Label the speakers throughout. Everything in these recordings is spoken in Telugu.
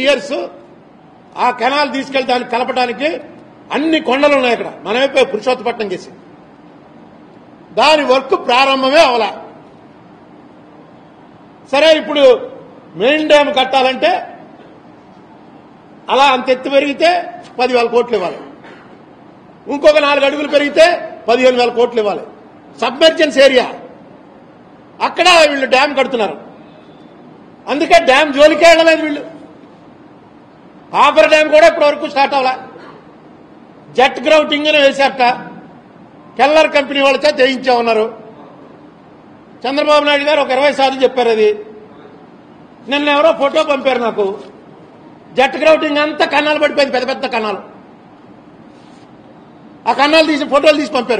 Speaker 1: ఇయర్స్ ఆ కెనాల్ తీసుకెళ్లి దాన్ని కలపడానికి అన్ని కొండలు ఉన్నాయి అక్కడ మనమే పురుషోత్తపట్నం చేసి దాని వర్క్ ప్రారంభమే అవలా సరే ఇప్పుడు మెయిన్ డ్యామ్ కట్టాలంటే అలా అంత ఎత్తు పెరిగితే పదివేల కోట్లు ఇవ్వాలి ఇంకొక నాలుగు అడుగులు పెరిగితే పదిహేను వేల కోట్లు ఇవ్వాలి సబ్మెర్జెన్స్ ఏరియా అక్కడ వీళ్ళు డ్యామ్ కడుతున్నారు అందుకే డ్యామ్ జోలికే వెళ్ళలేదు వీళ్ళు కాపర్ డ్యామ్ కూడా ఇప్పటి వరకు స్టార్ట్ అవ్వాల జెట్ గ్రౌటింగ్ అని వేశారట కెల్లర్ కంపెనీ వాళ్ళ చేత వేయించా ఉన్నారు చంద్రబాబు నాయుడు గారు ఒక ఇరవై సార్లు చెప్పారు అది నిన్న ఎవరో ఫోటో పంపారు నాకు జెట్ గ్రౌటింగ్ అంతా కన్నాలు పడిపోయింది పెద్ద పెద్ద కన్నాలు ఆ కన్నాలు తీసి ఫోటోలు తీసి పంపారు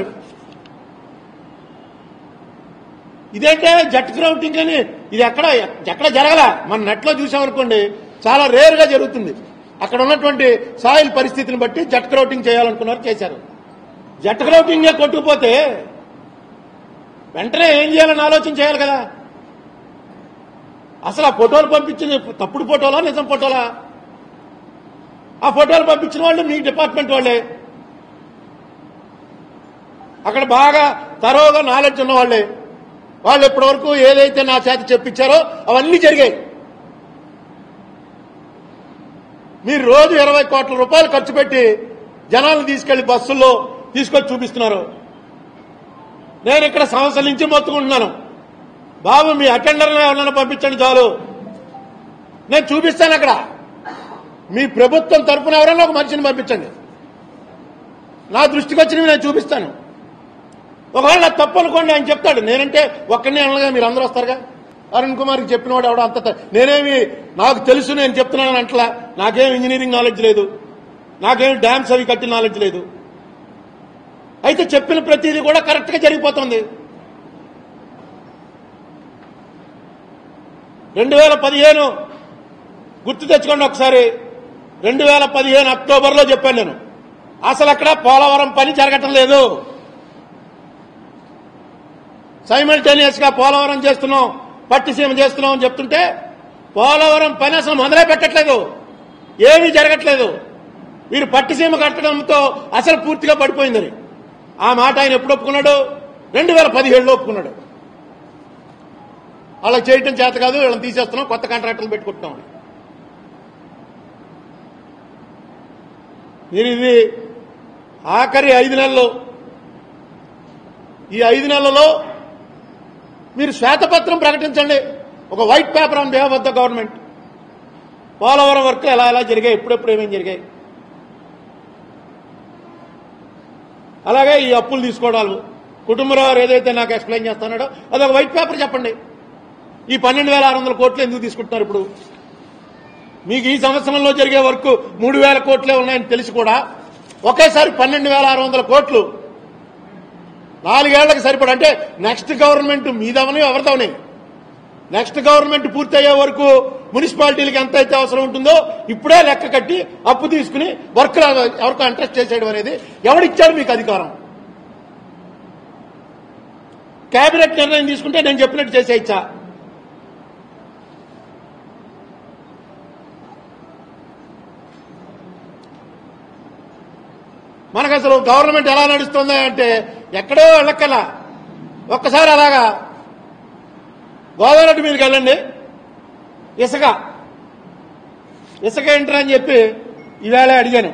Speaker 1: ఇదేంటే జెట్ గ్రౌటింగ్ అని ఇది ఎక్కడ ఎక్కడ జరగల మన నెట్లో చూసామనుకోండి చాలా రేర్ గా జరుగుతుంది అక్కడ ఉన్నటువంటి సాయిల్ పరిస్థితిని బట్టి జెట్ గ్రౌటింగ్ చేయాలనుకున్నారు చేశారు జెట్ గ్రౌటింగే కొట్టుకుపోతే వెంటనే ఏం చేయాలని ఆలోచన చేయాలి కదా అసలు ఆ ఫోటోలు పంపించింది తప్పుడు ఫోటోలా నిజం ఫోటోలా ఆ ఫోటోలు పంపించిన వాళ్ళు మీ డిపార్ట్మెంట్ వాళ్ళే అక్కడ బాగా తరోగా నాలెడ్జ్ ఉన్న వాళ్ళే వాళ్ళు ఇప్పటివరకు ఏదైతే నా చేత చెప్పించారో అవన్నీ జరిగాయి మీరు రోజు ఇరవై కోట్ల రూపాయలు ఖర్చు పెట్టి జనాలను తీసుకెళ్లి బస్సుల్లో తీసుకొచ్చి చూపిస్తున్నారు నేను ఇక్కడ సంవత్సరం నుంచి మొత్తుకుంటున్నాను బాబు మీ అటెండర్ ఎవరన్నా పంపించండి చాలు నేను చూపిస్తాను అక్కడ మీ ప్రభుత్వం తరఫున ఎవరైనా ఒక మనిషిని పంపించండి నా దృష్టికి వచ్చినవి నేను చూపిస్తాను ఒకవేళ నాకు తప్పు అనుకోండి ఆయన చెప్తాడు నేనంటే ఒక్కనే అనగా మీరు అందరూ వస్తారుగా అరుణ్ కుమార్కి చెప్పినవాడు ఎవడో అంత త- నేనేమి నాకు తెలుసు నేను చెప్తున్నాను అంటలా నాకేం ఇంజనీరింగ్ నాలెడ్జ్ లేదు నాకేం డ్యామ్స్ అవి కట్టిన నాలెడ్జ్ లేదు అయితే చెప్పిన ప్రతిదీ కూడా కరెక్ట్ గా జరిగిపోతుంది రెండు వేల పదిహేను గుర్తు తెచ్చుకోండి ఒకసారి రెండు వేల పదిహేను అక్టోబర్లో చెప్పాను నేను అసలు అక్కడ పోలవరం పని జరగటం లేదు సైమల్టేనియస్ గా పోలవరం చేస్తున్నాం పట్టిసీమ చేస్తున్నాం అని చెప్తుంటే పోలవరం పని అసలు మొదలే పెట్టట్లేదు ఏమీ జరగట్లేదు వీరు పట్టిసీమ కట్టడంతో అసలు పూర్తిగా పడిపోయిందని ఆ మాట ఆయన ఎప్పుడు ఒప్పుకున్నాడు రెండు వేల పదిహేడులో ఒప్పుకున్నాడు అలా చేయటం చేత కాదు వీళ్ళని తీసేస్తున్నాం కొత్త కాంట్రాక్టర్లు పెట్టుకుంటున్నాం అని. మీరు ఇది ఆఖరి ఐదు నెలలు ఈ ఐదు నెలలలో మీరు శ్వేతపత్రం ప్రకటించండి ఒక white paper on behalf of the government Polavaram వర్క్లు ఎలా ఎలా జరిగాయి ఎప్పుడెప్పుడు ఏమేమి జరిగాయి అలాగే ఈ అప్పులు తీసుకోవడాలు కుటుంబరావు ఏదైతే నాకు ఎక్స్ప్లెయిన్ చేస్తున్నాడో అదొక వైట్ పేపర్ చెప్పండి ఈ పన్నెండు వేల ఆరు వందల కోట్లు ఎందుకు తీసుకుంటున్నారు ఇప్పుడు మీకు ఈ సంవత్సరంలో జరిగే వర్క్ మూడు వేల కోట్లే ఉన్నాయని తెలిసి కూడా ఒకేసారి పన్నెండు వేల ఆరు వందల కోట్లు నాలుగేళ్లకు సరిపడ అంటే నెక్స్ట్ గవర్నమెంట్ మీదవని ఎవరిదవని నెక్స్ట్ గవర్నమెంట్ పూర్తయ్యే వరకు మున్సిపాలిటీలకు ఎంత అయితే అవసరం ఉంటుందో ఇప్పుడే లెక్క కట్టి అప్పు తీసుకుని వర్క్ ఎవరికో ఇంట్రెస్ట్ చేసేయడం అనేది ఎవడిచ్చాడు మీకు అధికారం కేబినెట్ నిర్ణయం తీసుకుంటే నేను చెప్పినట్టు చేసేయచ్చా మనకు అసలు గవర్నమెంట్ ఎలా నడుస్తుంది అంటే ఎక్కడో వెళ్ళక్కల ఒక్కసారి అలాగా గోదావరి మీదకి వెళ్ళండి ఇసుక ఇసుక ఏంటని అని చెప్పి ఈవేళ అడిగాను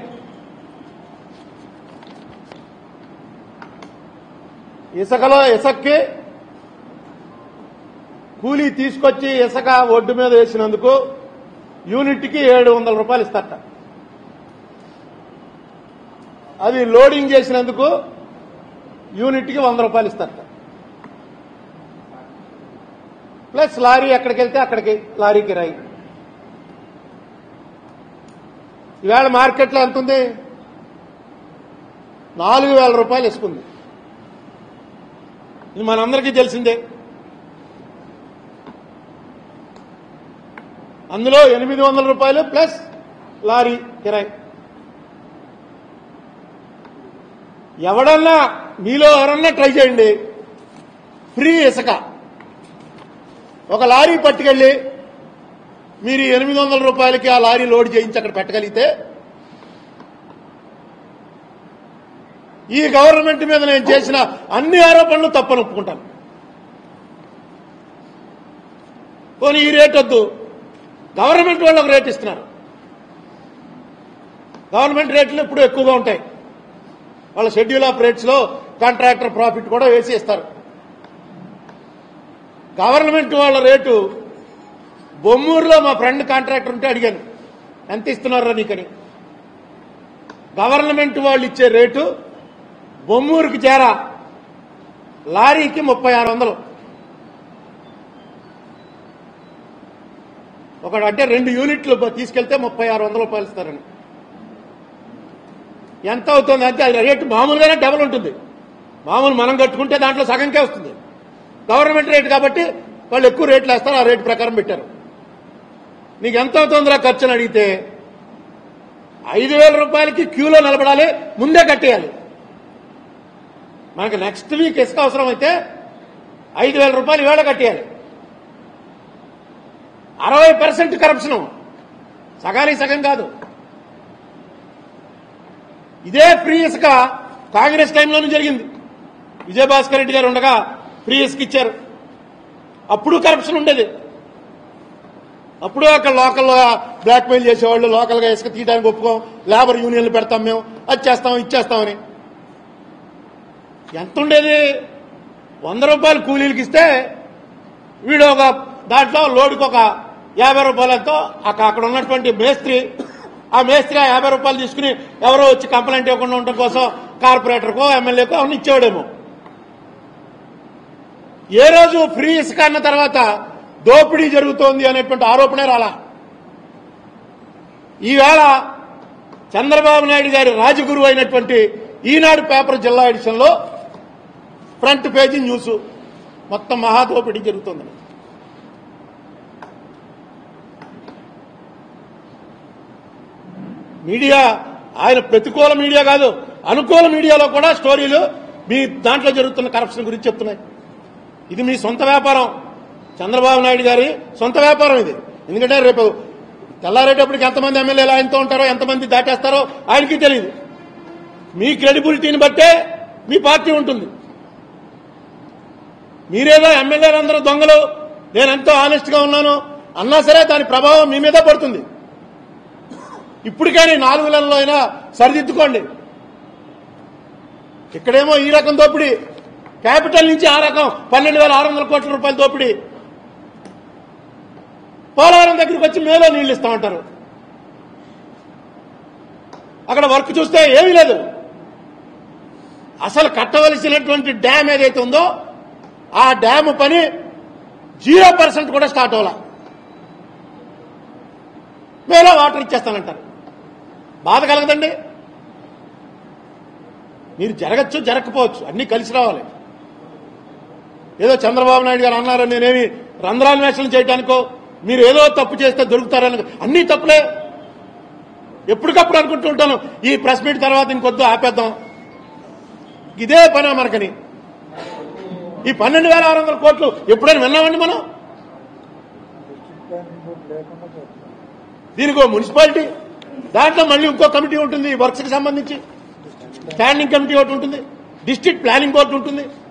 Speaker 1: ఇసుకలో ఇసుక్కి కూలీ తీసుకొచ్చి ఇసుక ఒడ్డు మీద వేసినందుకు యూనిట్కి ఏడు వందల రూపాయలు ఇస్తారట అది లోడింగ్ చేసినందుకు యూనిట్కి వంద రూపాయలు ఇస్తారట ప్లస్ లారీ ఎక్కడికి వెళ్తే అక్కడికి లారీ కిరాయి ఈవేళ మార్కెట్లో ఎంత ఉంది నాలుగు వేల రూపాయలు ఇసుకుంది ఇది మనందరికీ తెలిసిందే అందులో ఎనిమిది వందల రూపాయలు ప్లస్ లారీ కిరాయి ఎవడన్నా మీలో ఎవరన్నా ట్రై చేయండి ఫ్రీ ఇసుక ఒక లారీ పట్టుకెళ్ళి మీరు ఎనిమిది వందల రూపాయలకి ఆ లారీ లోడ్ చేయించి అక్కడ పెట్టగలిగితే ఈ గవర్నమెంట్ మీద నేను చేసిన అన్ని ఆరోపణలు తప్పని ఒప్పుకుంటాను పోనీ ఈ రేట్ వద్దు గవర్నమెంట్ వాళ్ళు ఒక రేట్ ఇస్తున్నారు గవర్నమెంట్ రేట్లు ఎప్పుడు ఎక్కువగా ఉంటాయి వాళ్ళ షెడ్యూల్ ఆఫ్ రేట్స్ లో కాంట్రాక్టర్ ప్రాఫిట్ కూడా వేసి ఇస్తారు గవర్నమెంట్ వాళ్ళ రేటు బొమ్మూరులో మా ఫ్రెండ్ కాంట్రాక్టర్ ఉంటే అడిగాను ఎంత ఇస్తున్నారా నీకని గవర్నమెంట్ వాళ్ళు ఇచ్చే రేటు బొమ్మూరుకి చేరా లారీకి ముప్పై ఆరు వందలు ఒకడు అంటే రెండు యూనిట్లు తీసుకెళ్తే ముప్పై ఆరు వందల రూపాయలు ఇస్తారని ఎంత అవుతుంది అంటే అది రేటు మామూలుగానే డబల్ ఉంటుంది మామూలు మనం కట్టుకుంటే దాంట్లో సగంకే వస్తుంది గవర్నమెంట్ రేట్ కాబట్టి వాళ్ళు ఎక్కువ రేట్లు వేస్తారు ఆ రేటు ప్రకారం పెట్టారు నీకు ఎంత అవుతుందిరా ఖర్చు అని అడిగితే ఐదు వేల రూపాయలకి క్యూలో నిలబడాలి ముందే కట్టేయాలి మనకి నెక్స్ట్ వీక్ ఇసుక అవసరం అయితే ఐదు వేల రూపాయలు వేళ కట్టేయాలి అరవై పర్సెంట్ కరప్షన్ సగానికి సగం కాదు ఇదే ఫ్రీ ఇసుక కాంగ్రెస్ టైంలోనూ జరిగింది విజయభాస్కర్ రెడ్డి గారు ఉండగా ఫ్రీ ఇసుక ఇచ్చారు అప్పుడు కరప్షన్ ఉండేది అప్పుడు అక్కడ లోకల్లో బ్లాక్ మెయిల్ చేసేవాళ్ళు లోకల్గా ఇసుక తీయడానికి ఒప్పుకోం లేబర్ యూనియన్లు పెడతాం మేము అది చేస్తాం ఇచ్చేస్తామని ఎంత ఉండేది వంద రూపాయలు కూలీలకి ఇస్తే వీడు ఒక దాంట్లో లోడుకి ఒక యాభై రూపాయలతో అక్క- అక్కడ ఉన్నటువంటి మేస్త్రి ఆ మేస్త్రి ఆ యాభై రూపాయలు తీసుకుని ఎవరో వచ్చి కంప్లైంట్ ఇవ్వకుండా ఉండటం కోసం కార్పొరేటర్కో ఎమ్మెల్యేకో అవన్నీ ఇచ్చేవాడేమో ఏ రోజు ఫ్రీ ఇసుక అన్న తర్వాత దోపిడీ జరుగుతోంది అనేటువంటి ఆరోపణే రాలా ఈవేళ చంద్రబాబు నాయుడు గారి రాజగురువు అయినటువంటి ఈనాడు పేపర్ జిల్లా ఎడిషన్లో ఫ్రంట్ పేజీ న్యూస్ మొత్తం మహాదోపిడీ జరుగుతుంది మీడియా ఆయన ప్రతికూల మీడియా కాదు అనుకూల మీడియాలో కూడా స్టోరీలు మీ దాంట్లో జరుగుతున్న కరప్షన్ గురించి చెప్తున్నాయి ఇది మీ సొంత వ్యాపారం చంద్రబాబు నాయుడు గారి సొంత వ్యాపారం ఇది ఎందుకంటే రేపు తెల్లారేటప్పటికి ఎంతమంది ఎమ్మెల్యేలు ఆయనతో ఉంటారో ఎంతమంది దాటేస్తారో ఆయనకి తెలియదు మీ క్రెడిబిలిటీని బట్టే మీ పార్టీ ఉంటుంది మీరేదో ఎమ్మెల్యేలు అందరూ దొంగలు నేను ఎంతో ఆనెస్ట్ గా ఉన్నాను అన్నా సరే దాని ప్రభావం మీ మీద పడుతుంది ఇప్పటికైనా ఈ నాలుగు నెలల్లో అయినా సరిదిద్దుకోండి ఇక్కడేమో ఈ రకం దోపిడీ క్యాపిటల్ నుంచి ఆ రకం పన్నెండు వేల ఆరు వందల కోట్ల రూపాయల దోపిడీ పోలవరం దగ్గరికి వచ్చి మేలో నీళ్లు ఇస్తామంటారు అక్కడ వర్క్ చూస్తే ఏమీ లేదు అసలు కట్టవలసినటువంటి డ్యామ్ ఏదైతే ఉందో ఆ డ్యామ్ పని జీరో పర్సెంట్ కూడా స్టార్ట్ అవ్వాల మేలో వాటర్ ఇచ్చేస్తానంటారు బాధ కలగదండి మీరు జరగచ్చు జరగకపోవచ్చు అన్నీ కలిసి రావాలి ఏదో చంద్రబాబు నాయుడు గారు అన్నారు నేనేమి రంధ్రాన్వేషణ చేయడానికో మీరు ఏదో తప్పు చేస్తే దొరుకుతారని అన్నీ తప్పులే ఎప్పటికప్పుడు అనుకుంటూ ఉంటాను ఈ ప్రెస్ మీట్ తర్వాత ఇంకొద్దు ఆపేద్దాం ఇదే పని మనకని ఈ పన్నెండు వేల ఆరు వందల కోట్లు ఎప్పుడైనా విన్నామండి మనం దీనికి ఓ మున్సిపాలిటీ దాంట్లో మళ్ళీ ఇంకో కమిటీ ఉంటుంది వర్క్స్ కి సంబంధించి స్టాండింగ్ కమిటీ ఒకటి ఉంటుంది డిస్ట్రిక్ట్ ప్లానింగ్ బోర్డు ఉంటుంది